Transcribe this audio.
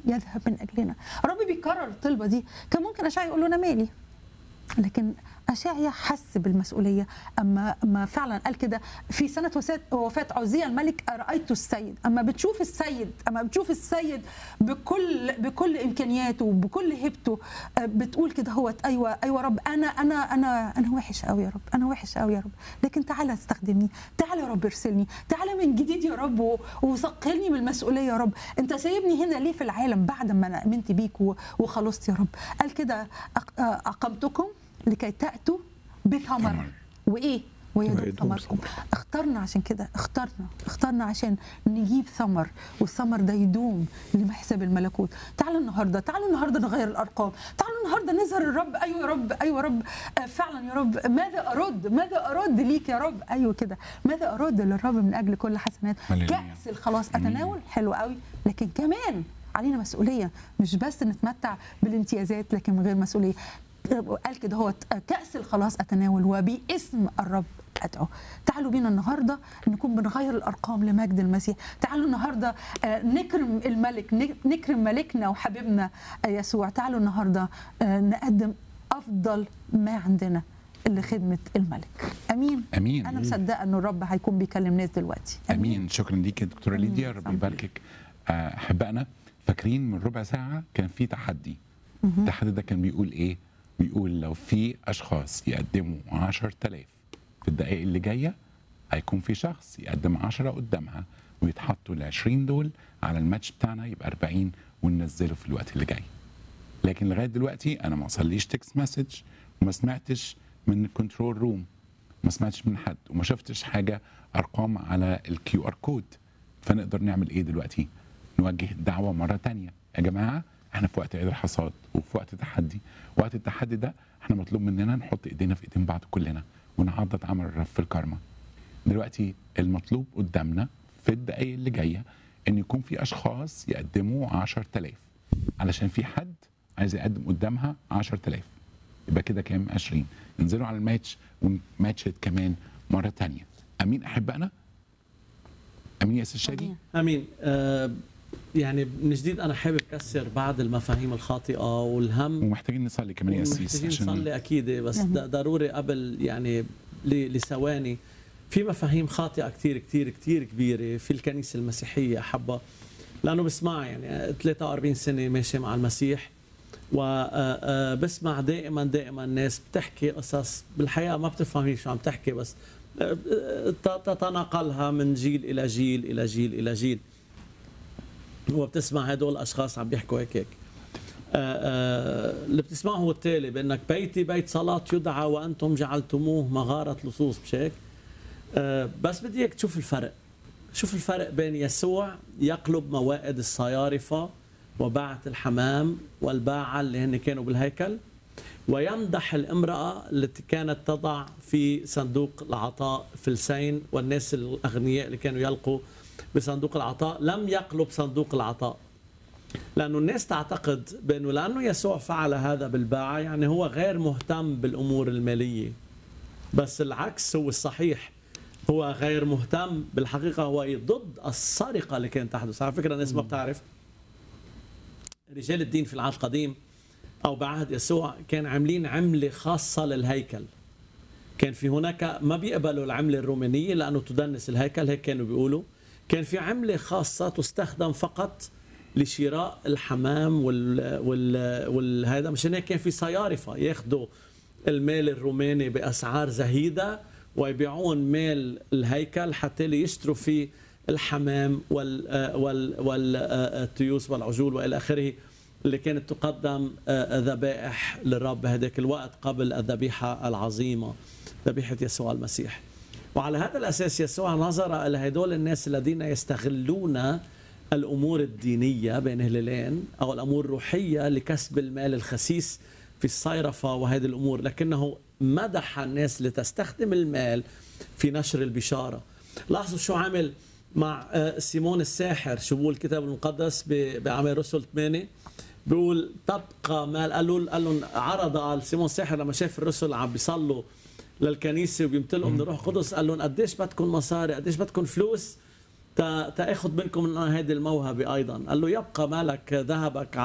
يذهب من اجلنا الرب بيكرر الطلبه دي كان ممكن اشعيا يقول له انا مالي لكن أشعيا حس بالمسؤولية أما أما فعلا قال كده في سنة وفاة وفاة عزية الملك رأيت السيد أما بتشوف السيد أما بتشوف السيد بكل بكل إمكانياته وبكل هيبته آه، بتقول كده هو أيوة أيوة رب أنا أنا أنا أنا وحش قوي يا رب أنا وحش قوي يا رب لكن تعالى استخدمني تعالى يا رب ارسلني تعالى من جديد يا رب و- وثقلني بالمسؤولية يا رب أنت سايبني هنا ليه في العالم بعد ما أنا آمنت بيك و- وخلصت يا رب قال كده أق- آه، أقمتكم لكي تأتوا بثمر ثمر. وإيه ويدوم ويدوم ثمركم ثمر. اخترنا عشان كده اخترنا اخترنا عشان نجيب ثمر والثمر ده يدوم لمحسب الملكوت تعالوا النهارده تعالوا النهارده نغير الارقام تعالوا النهارده نظهر الرب ايوه يا رب ايوه يا رب آه، فعلا يا رب ماذا ارد ماذا ارد ليك يا رب ايوه كده ماذا ارد للرب من اجل كل حسنات هللويا. كاس الخلاص أمين. اتناول حلو قوي لكن كمان علينا مسؤوليه مش بس نتمتع بالامتيازات لكن من غير مسؤوليه قال كده هو كأس الخلاص أتناول وباسم الرب أدعو تعالوا بينا النهاردة نكون بنغير الأرقام لمجد المسيح تعالوا النهاردة آه، نكرم الملك نك- نكرم ملكنا وحبيبنا آه، يسوع تعالوا النهاردة آه، نقدم أفضل ما عندنا لخدمة الملك أمين امين أنا مصدقة أن الرب هيكون بيكلم ناس دلوقتي امين شكرا ليك يا دكتوره أمين. ليديا ربي صح. يباركك آه، احبائنا فاكرين من ربع ساعه كان في تحدي التحدي ده كان بيقول ايه بيقول لو في اشخاص يقدموا 10000 في الدقائق اللي جايه هيكون في شخص يقدم 10 قدامها ويتحطوا ال 20 دول على الماتش بتاعنا يبقى 40 وننزله في الوقت اللي جاي لكن لغايه دلوقتي انا ما وصليش تكست مسج وما سمعتش من الكنترول روم ما سمعتش من حد وما شفتش حاجه ارقام على الكيو ار كود فنقدر نعمل ايه دلوقتي نوجه الدعوه مره تانية يا جماعه احنا في وقت عيد الحصاد وفي وقت تحدي وقت التحدي ده احنا مطلوب مننا نحط ايدينا في ايدين بعض كلنا ونعضد عمل الرب في الكرمه دلوقتي المطلوب قدامنا في الدقايق اللي جايه ان يكون في اشخاص يقدموا 10000 علشان في حد عايز يقدم قدامها 10000 يبقى كده كام 20 ننزلوا على الماتش ونماتشت كمان مره تانية امين احبائنا امين يا استاذ شادي أمين. امين آه يعني من جديد انا حابب كسر بعض المفاهيم الخاطئه والهم ومحتاجين نصلي كمان يا اسيس محتاجين عشان نصلي اكيد بس مهم. د- ضروري قبل يعني ل- لثواني في مفاهيم خاطئه كثير كثير كثير كبيره في الكنيسه المسيحيه حبه لانه بسمع يعني 43 سنه ماشي مع المسيح وبسمع دائما دائما ناس بتحكي قصص بالحقيقه ما بتفهمي شو عم تحكي بس آه، آه، ت- تتناقلها من جيل الى جيل الى جيل الى جيل وبتسمع هدول الاشخاص عم بيحكوا هيك هيك آه، آه، اللي بتسمعه هو التالي بانك بيتي بيت صلاه يدعى وانتم جعلتموه مغاره لصوص مش هيك؟ آه، بس بدي اياك تشوف الفرق شوف الفرق بين يسوع يقلب موائد الصيارفه وباعة الحمام والباعة اللي هن كانوا بالهيكل ويمدح الامرأة التي كانت تضع في صندوق العطاء فلسين والناس الأغنياء اللي كانوا يلقوا بصندوق العطاء لم يقلب صندوق العطاء لأنه الناس تعتقد بأنه لأنه يسوع فعل هذا بالباعة يعني هو غير مهتم بالأمور المالية بس العكس هو الصحيح هو غير مهتم بالحقيقة هو ضد السرقة اللي كانت تحدث على فكرة الناس ما بتعرف رجال الدين في العهد القديم أو بعهد يسوع كان عاملين عملة خاصة للهيكل كان في هناك ما بيقبلوا العملة الرومانية لأنه تدنس الهيكل هيك كانوا بيقولوا كان في عملة خاصة تستخدم فقط لشراء الحمام وال وال والهذا مشان هيك كان في صيارفة ياخذوا المال الروماني بأسعار زهيدة ويبيعون مال الهيكل حتى ليشتروا فيه الحمام وال وال والتيوس والعجول والى اخره اللي كانت تقدم آه، ذبائح للرب بهذاك الوقت قبل الذبيحه العظيمه ذبيحه يسوع المسيح. وعلى هذا الاساس يسوع نظر الى هدول الناس الذين يستغلون الامور الدينيه بين هلالين او الامور الروحيه لكسب المال الخسيس في الصيرفه وهذه الامور لكنه مدح الناس لتستخدم المال في نشر البشاره. لاحظوا شو عمل مع آه، سيمون الساحر شو بقول الكتاب المقدس ب- بعمل رسل 8 بيقول تبقى مال قال له قال لهم عرض على سيمون الساحر لما شاف الرسل عم بيصلوا للكنيسه وبيمتلئوا من الروح القدس قال لهم قديش بدكم مصاري قديش بدكم فلوس تا- تاخذ منكم من هذه الموهبه ايضا قال له يبقى مالك ذهبك